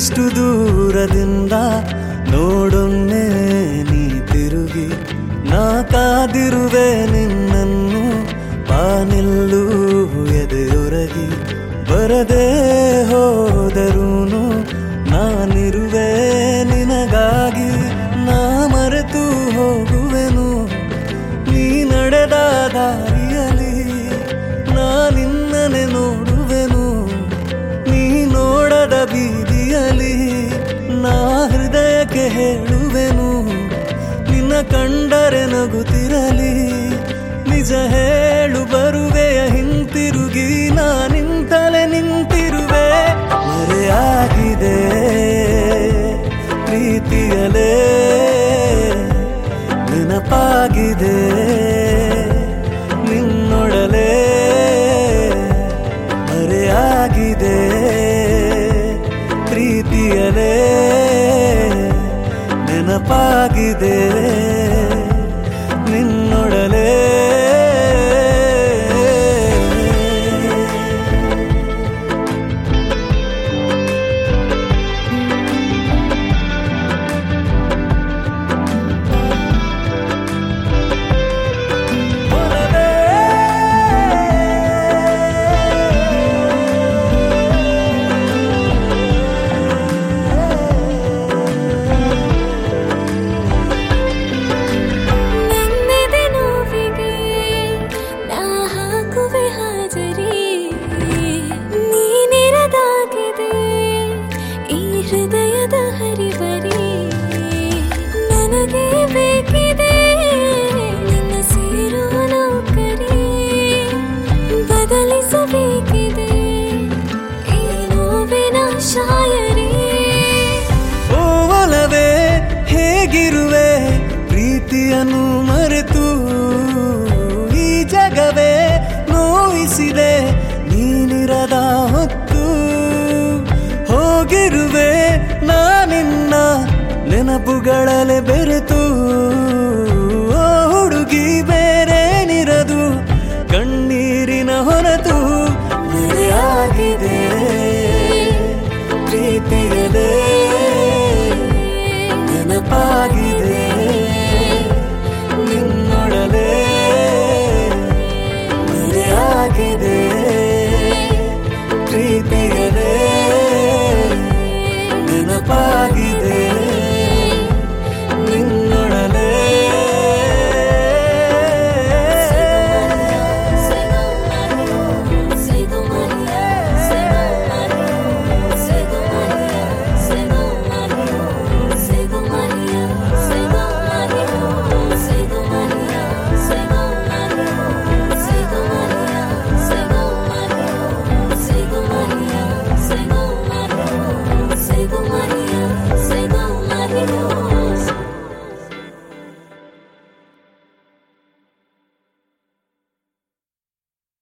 ಇಷ್ಟು ದೂರದಿಂದ ನೋಡೊಮ್ಮೆ ನೀ ತಿರುಗಿ ನಾ ಕಾದಿರುವೆ ನಿನ್ನನ್ನು ಪಾನಿಲ್ಲೂ ಎದೆಯೊರಗಿ ಬರದೇ ಹೋದರೂನು ನಾನಿರುವೆ ನಿನಗಾಗಿ ನಾ ಮರೆತು ಹೋಗುವೆನು ನೀ ನಡೆದ ದಾರಿಯಲಿ ನಾ ನಿನ್ನನೆ ನೋಡುವೆನು ನೀ ನೋಡದ ಬೀದಿಯಲಿ ನಾ ಹೃದಯಕ್ಕೆ ಹೇಳುವೆನು ನಿನ್ನ ಕಂಡರೆ ನಗುತ್ತಿರಲಿ ನಿಜ ಹೇಳು ಬರುವೆಯ ಹಿಂತಿರುಗಿ ನಾ ನಿಂತಲೆ ನಿಂತಿರುವೆ ಮರೆಯಾಗಿದೆ ಪ್ರೀತಿಯಲೇ ನೆನಪಾಗಿದೆ ನಿನ್ನೊಡಲೇ ಮರೆಯಾಗಿದೆ ಪ್ರೀತಿಯಲೇ ನೆನಪಾಗಿದೆ ನಿನ್ನೊಡಲೇ ನನ್ನೆದೆ ನೋವಿಗೆ ನಾ ಹಾಕುವೆ ಹಾಜರಿ ನೀನಿರದಾಗಿದೆ ಈ ಹೃದಯದ ಹರಿಬರಿ ನನಗೆ ಬೇಕಿದೆ ನಿನ್ನ ಸೇರೋ ನೌಕರಿ ಬದಲಿಸಬೇಕಿದೆ ಈ ನೋವಿನ ಶಾಯರಿ ಓ ಒಲವೇ ಹೇಗಿರುವೆ ಪ್ರೀತಿಯನ್ನು ಮರೆತು ಈ ಜಗವೇ ನೋಯಿಸಿದೆ ನೀನಿರದ ಹೊತ್ತು ಹೋಗಿರುವೆ ನಾನಿನ್ನ ನೆನಪುಗಳಲೆ ಬೆರೆತು